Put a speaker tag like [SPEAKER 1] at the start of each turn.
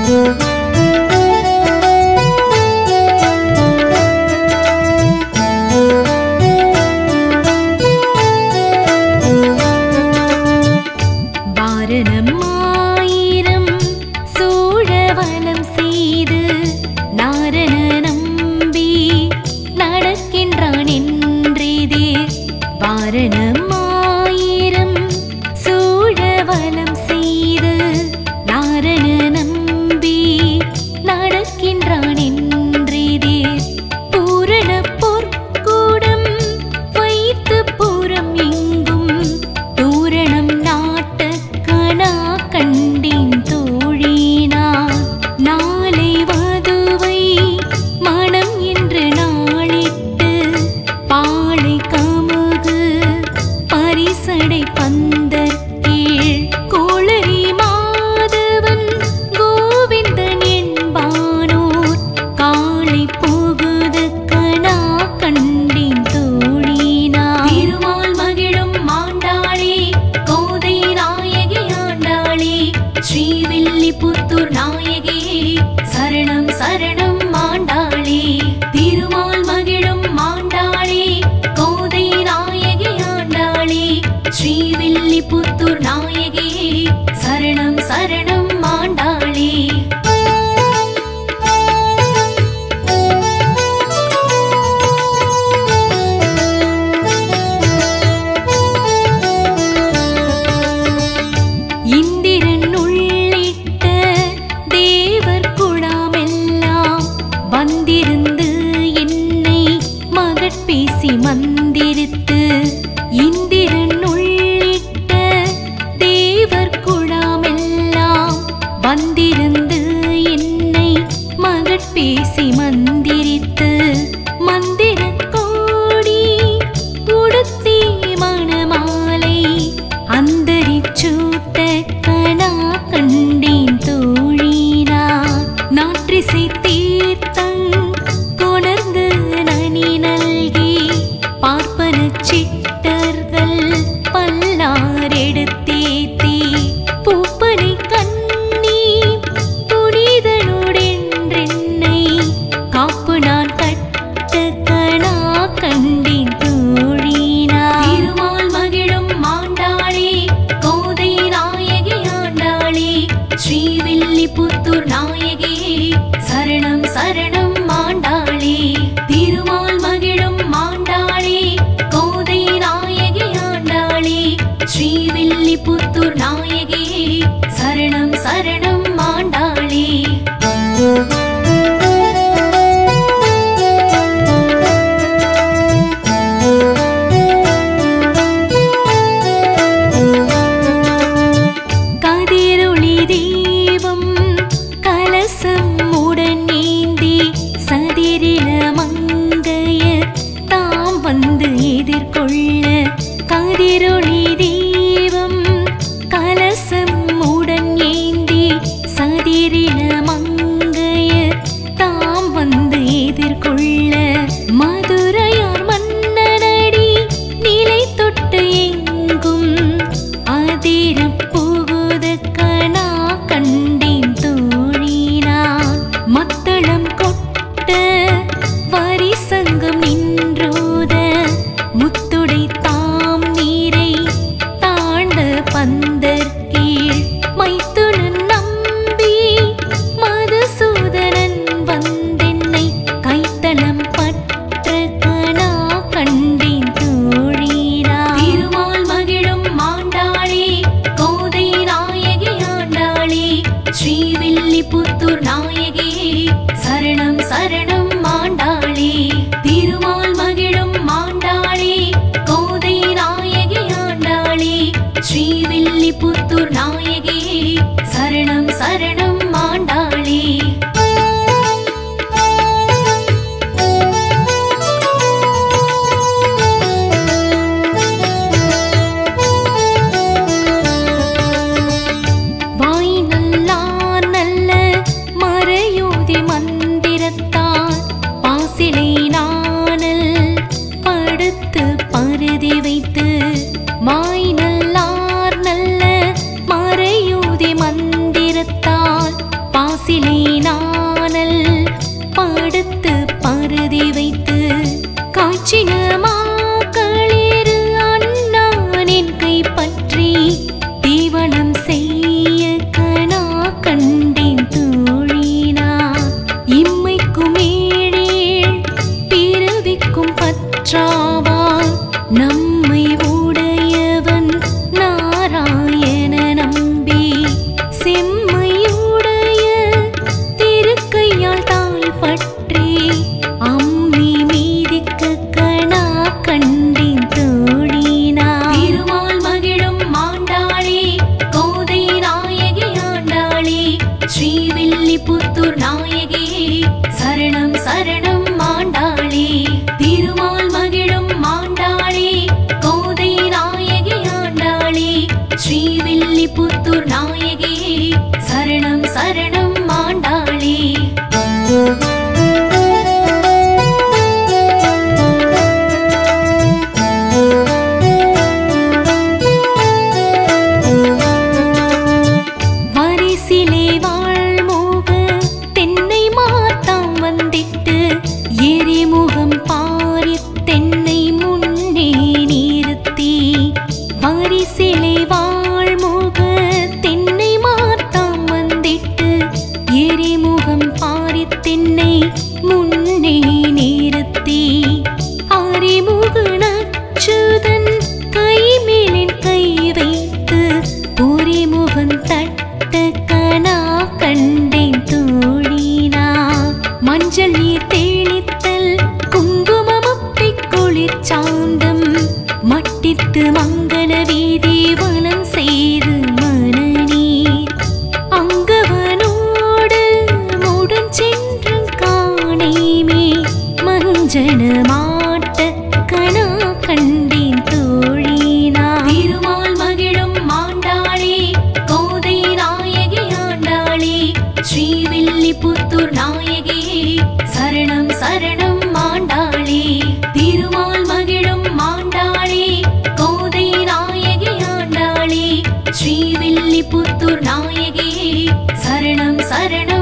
[SPEAKER 1] வாரணம் ஆயிரம் சூழவலம் செய்து நாரண நம்பி நடக்கின்றான் என்றேதே வாரணம் ஆயிரம் சூழவலம் செய்து நாரண நம்பி நடக்கின்றான் என்றேதே பூரண பொற்கூடம் வைத்து புறம் எங்கும் தூரணம் நாட்ட கணா கண்டேன் தோழினா நாளை வதுவை மனம் என்று நாளிட்டு பாளை கமுகு பரிசடை பந்தர் கீழ் கோளரி மாதவன் கோவிந்தன் என்பானோர் காளை புகுது கணா கண்டேன் தோழினா திருமால் மகிழும் மாண்டாளே கோதை நாயகி ஆண்டாளே ஸ்ரீவில்லிபுத்தூர் நாயகியே சரணம் சரணம் மாண்டாளே திருமால் மகிழும் மாண்டாளே கோதை நாயகி ஆண்டாளே ஸ்ரீவில்லிபுத்தூர் நாயகியே சரணம் சரணம் மாண்டாளே இந்திரன் உள்ளிட்ட தேவர் குழாமெல்லாம் வந்திருந்து என்னை மகட்பேசி மந்திரித்து இந்திரன் உள்ளிட்ட தேவர் குழாமெல்லாம் வந்திருந்து என்னை மகட்பேசி மந்திரித்து மந்திர கோடி உடுத்தி மணமாலை அந்தரிச்சூட்ட கணா கண்டேன் தோழினா நாற்றிசை தீர்த்தங் கொணர்ந்து நனி நல்கி பார்ப்பன சிட்டர்கள் பல்லாரெடுத்தேத்தி பூப்பனை கண்ணி புனிதனுடென்றென்னை காப்பு நான் கட்ட கணா கண்டேன் தோழினா திருமால் மகிழும் மாண்டாளே கோதை நாயகி ஆண்டாளே ஸ்ரீவில்லிபுத்தூர் நாயகியே சரணம் சரணம் மாண்டாளே திருமால் மகிழும் மாண்டாளே கோதை நாயகி ஆண்டாளே ஸ்ரீவில்லிபுத்தூர் நாயகியே சரணம் சரணம் மாண்டாளே கதிரொளி தீபம் கலசம் உடன் நீந்தி சதிரில மங்கைய தாம் வந்து எதிர்கொள்ள கதிரொளி தீபம் கலசம் உடன் ஏந்தி சதிரில மங்கைய தாம் வந்து எதிர்கொள்ள மதுரையார் மன்னனடி நிலை தொட்டு எங்கும் அதிர புகுது கணா கண்டேன் தோழினான் மத்தளம் கொட்ட வரி சங்கம் நின்றோத முத்துடை தாம் நீரை தாழ்ந்த பந்தர் கீழ் மைத்துனன் நம்பி மதுசூதனன் வந்தென்னை கைத்தளம் பற்ற கணா கண்டேன் தோழினா திருமால் மகிழும் மாண்டாளே கோதை நாயகி ஆண்டாளே ஸ்ரீவில்லிபுத்தூர் நாயகியே சரணம் சரணம் மாண்டாளே திருமால் மகிழும் மாண்டாளே கோதை நாயகி ஆண்டாளே ஸ்ரீவில்லிபுத்தூர் நாயகியே சரணம் சரணம் மாண்டாளே வாய் நல்லார் நல்ல மறையோதி மந்திரத்தால் பாசிலை நாணல் படுத்து பருதி வைத்து மாய் நல்லார் நல்ல மறையோதி மந்திரத்தால் பாசிலை நானல் படுத்து பருதி வைத்து காய்ச்சின மாக்களிரு அண்ணானின் கை பற்றி தீவனம் செய்ய கனா கண்டேன் தோழினா இம்மைக்கும் ஏழேழ் பிறவிக்கும் பற்றாவான் நம்மை உடையவன் நாராயண நம்பி செம்மையுடைய திருக்கையால் தாள் பற்றி அம்மி மீதிக்க கணா கண்டேன் தோழினா திருமால் மகிழும் மாண்டாளி கோதை நாயகி ஆண்டாளி ஸ்ரீவில்லிபுத்தூர் நாயகியே சரணம் சரணம் மாண்டாளி திருமால் மகிழும் மாண்டாளி கோதை நாயகி ஆண்டாளி ஸ்ரீவில்லிபுத்தூர் நாயகியே சரணம் சரணம் மாண்டாளி வரிசிலே வாழ்மோக தென்னை மாத்தாம் வந்திட்டு எரிமுகம் பாரி தென்னை முன்னே நிறுத்தி வரிசிலே வாழ்மோக தென்னை மாத்தாம் வந்திட்டு எரிமுகம் பாரி தென்னை முன்னே நிறுத்தி அறிமுக நச்சுதன் கைமேலின் கை வைத்து பொறிமுகன் தட்ட கனா கண்டேன் தோழினா மஞ்சள் நீர் தெளித்தல் குங்குமமப்பை குளிர் சாந்தம் மட்டித்து மங்கள வீதி வலம் செய்து மனநீர் அங்கவனோடு முடன் சென்று காணேமே மஞ்சன மாட்ட கணா கண்டேன் தோழினா திருமால் மகிழும் மாண்டாளி கோதை நாயகி ஆண்டாளி ஸ்ரீவில்லிபுத்தூர் நாயகியே சரணம் சரணம் மாண்டாளி திருமால் மகிழும் மாண்டாளி கோதை நாயகி ஆண்டாளி ஸ்ரீவில்லிபுத்தூர் நாயகியே சரணம் சரணம்